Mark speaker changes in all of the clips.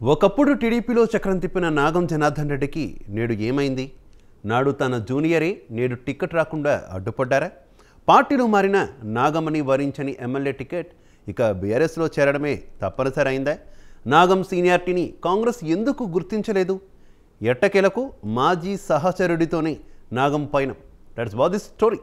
Speaker 1: ఒకప్పుడు టీడీపీలో చక్రం తిప్పిన నాగం జనార్దన్ రెడ్డికి నేడు ఏమైంది నాడు తన జూనియరే నేడు టికెట్ రాకుండా అడ్డుపడ్డారా పార్టీలు మారిన నాగమని వరించని ఎమ్మెల్యే టికెట్ ఇక బీఆర్ఎస్లో చేరడమే తప్పనిసరి అయిందా నాగం సీనియారిటీని కాంగ్రెస్ ఎందుకు గుర్తించలేదు ఎట్టకేలకు మాజీ సహచరుడితోనే నాగం పైన that's what this story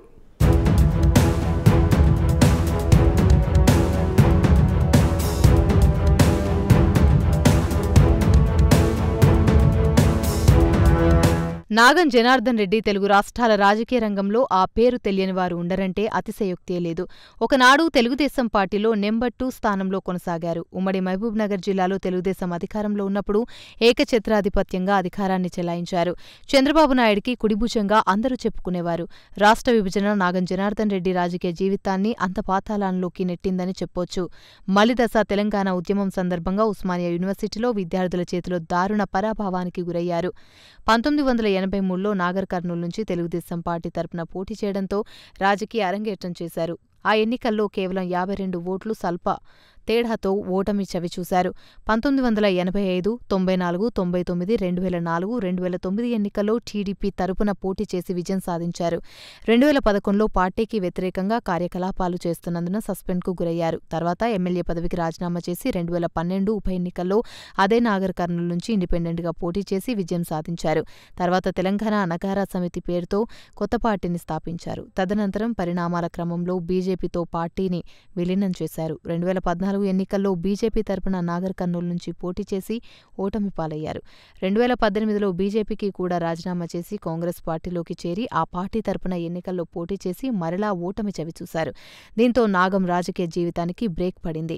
Speaker 2: Nagam Janardhan Reddy Telugu రాష్ట్రాల రాజకీయ రంగంలో ఆ పేరు తెలియని వారు ఉండరంటే అతిశయోక్తే లేదు ఒకనాడు తెలుగుదేశం పార్టీలో నెంబర్ టూ స్థానంలో కొనసాగారు ఉమ్మడి మహబూబ్ నగర్ జిల్లాలో తెలుగుదేశం అధికారంలో ఉన్నప్పుడు ఏకఛత్రాధిపత్యంగా అధికారాన్ని చెలాయించారు చంద్రబాబు నాయుడికి కుడిభుజంగా అందరూ చెప్పుకునేవారు రాష్ట్ర విభజన నాగం జనార్దన్ రెడ్డి రాజకీయ జీవితాన్ని అంత పాతాళంలోకి నెట్టిందని చెప్పొచ్చు మలిదశ తెలంగాణ ఉద్యమం సందర్భంగా ఉస్మానియా యూనివర్సిటీలో విద్యార్థుల చేతిలో దారుణ పరాభావానికి గురయ్యారు పంతొమ్మిది వందల ఎనభై మూడులో నాగర్ కర్నూలు నుంచి తెలుగుదేశం పార్టీ తరపున పోటీ చేయడంతో రాజకీయ అరంగేట్రం చేశారు ఆ ఎన్నికల్లో కేవలం యాభై రెండు ఓట్లు స్వల్ప తేడాతో ఓటమి చవిచూశారు పంతొమ్మిది వందల ఎనభై ఐదు తొంభై నాలుగు తొంభై తొమ్మిది రెండు వేల నాలుగు రెండు వేల తొమ్మిది ఎన్నికల్లో టీడీపీ తరపున పోటీ చేసి విజయం సాధించారు రెండు వేల పదకొండులో పార్టీకి వ్యతిరేకంగా కార్యకలాపాలు చేస్తున్నందున సస్పెండ్కు గురయ్యారు తర్వాత ఎమ్మెల్యే పదవికి రాజీనామా చేసి రెండు వేల పన్నెండు ఉప ఎన్నికల్లో అదే నాగర్ కర్నూలు నుంచి ఇండిపెండెంట్గా పోటీ చేసి విజయం సాధించారు తర్వాత తెలంగాణ అనగార సమితి పేరుతో కొత్త పార్టీని స్థాపించారు తదనంతరం పరిణామాల క్రమంలో బీజేపీతో పార్టీని విలీనం చేశారు రెండు వేల పద్నాలుగు ఎన్నికల్లో బీజేపీ తరపున నాగర్ కర్నూలు నుంచి పోటీ చేసి ఓటమి పాలయ్యారు రెండు వేల పద్దెనిమిదిలో బీజేపీకి కూడా రాజీనామా చేసి కాంగ్రెస్ పార్టీలోకి చేరి ఆ పార్టీ తరపున ఎన్నికల్లో పోటీ చేసి మరలా ఓటమి చవిచూశారు దీంతో నాగం రాజకీయ జీవితానికి బ్రేక్ పడింది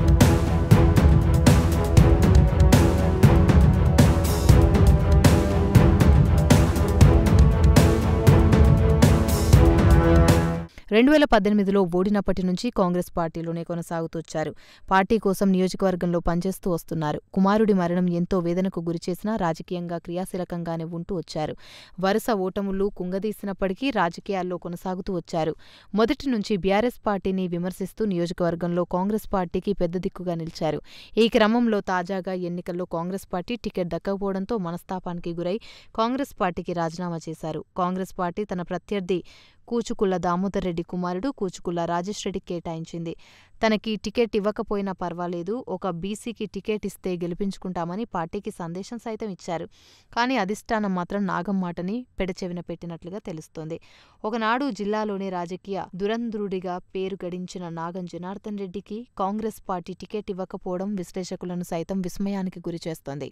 Speaker 2: రెండు వేల పద్దెనిమిదిలో ఓడినప్పటి నుంచి కాంగ్రెస్ పార్టీలోనే కొనసాగుతొచ్చారు పార్టీ కోసం నియోజకవర్గంలో పనిచేస్తూ వస్తున్నారు కుమారుడి మరణం ఎంతో వేదనకు గురిచేసినా రాజకీయంగా క్రియాశీలకంగానే ఉంటూ వచ్చారు వరుస ఓటములు కుంగదీసినప్పటికీ రాజకీయాల్లో కొనసాగుతూ వచ్చారు మొదటి నుంచి బీఆర్ఎస్ పార్టీని విమర్శిస్తూ నియోజకవర్గంలో కాంగ్రెస్ పార్టీకి పెద్ద దిక్కుగా నిలిచారు ఈ క్రమంలో తాజాగా ఎన్నికల్లో కాంగ్రెస్ పార్టీ టికెట్ దక్కకపోవడంతో మనస్తాపానికి గురై కాంగ్రెస్ పార్టీకి రాజీనామా చేశారు కాంగ్రెస్ పార్టీ తన ప్రత్యర్థి కూచుకుల్ల దామోదర్ రెడ్డి కుమారుడు కూచుకుల్ల రాజేష్ రెడ్డి కేటాయించింది తనకి టికెట్ ఇవ్వకపోయినా పర్వాలేదు ఒక బీసీకి టికెట్ ఇస్తే గెలిపించుకుంటామని పార్టీకి సందేశం సైతం ఇచ్చారు కానీ అధిష్టానం మాత్రం నాగం మాటని పెడచెవిన పెట్టినట్లుగా తెలుస్తోంది ఒకనాడు జిల్లాలోని రాజకీయ దురంధ్రుడిగా పేరు గడించిన నాగం జనార్దన్ రెడ్డికి కాంగ్రెస్ పార్టీ టికెట్ ఇవ్వకపోవడం విశ్లేషకులను సైతం విస్మయానికి గురిచేస్తోంది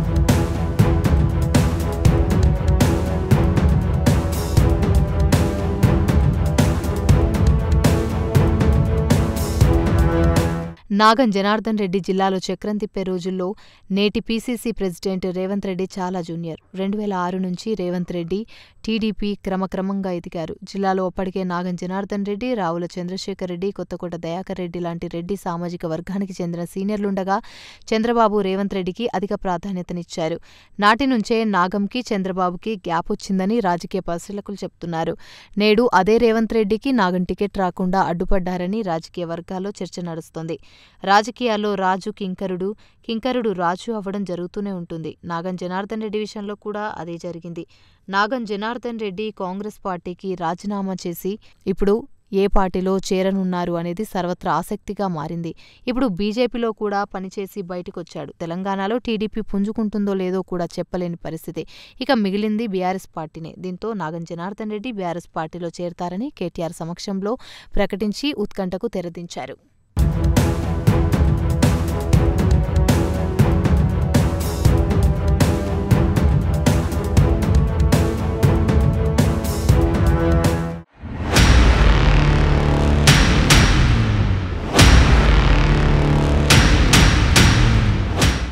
Speaker 2: నాగం జనార్దన్ రెడ్డి జిల్లాలో చక్రం తిప్పే రోజుల్లో నేటి పీసీసీ ప్రెసిడెంట్ రేవంత్ రెడ్డి చాలా జూనియర్ రెండు వేల ఆరు నుంచి రేవంత్ రెడ్డి టీడీపీ క్రమక్రమంగా ఎదిగారు జిల్లాలో అప్పటికే నాగం జనార్దన్ రెడ్డి రావుల చంద్రశేఖర్ రెడ్డి కొత్తకోట దయాకర్ రెడ్డి లాంటి రెడ్డి సామాజిక వర్గానికి చెందిన సీనియర్లుండగా చంద్రబాబు రేవంత్ రెడ్డికి అధిక ప్రాధాన్యతనిచ్చారు నాటి నుంచే నాగంకి చంద్రబాబుకి గ్యాప్ వచ్చిందని రాజకీయ పరిశీలకులు చెప్తున్నారు నేడు అదే రేవంత్ రెడ్డికి నాగం టికెట్ రాకుండా అడ్డుపడ్డారని రాజకీయ వర్గాల్లో చర్చ నడుస్తోంది రాజకీయాల్లో రాజు కింకరుడు కింకరుడు రాజు అవ్వడం జరుగుతూనే ఉంటుంది నాగం జనార్దన్ రెడ్డి విషయంలో కూడా అదే జరిగింది నాగం జనార్దన్ రెడ్డి కాంగ్రెస్ పార్టీకి రాజీనామా చేసి ఇప్పుడు ఏ పార్టీలో చేరనున్నారు అనేది సర్వత్రా ఆసక్తిగా మారింది ఇప్పుడు బీజేపీలో కూడా పనిచేసి బయటకొచ్చాడు తెలంగాణలో టీడీపీ పుంజుకుంటుందో లేదో కూడా చెప్పలేని పరిస్థితి ఇక మిగిలింది బీఆర్ఎస్ పార్టీనే దీంతో నాగం జనార్దన్ రెడ్డి బీఆర్ఎస్ పార్టీలో చేరతారని కేటీఆర్ సమక్షంలో ప్రకటించి ఉత్కంఠకు తెరదించారు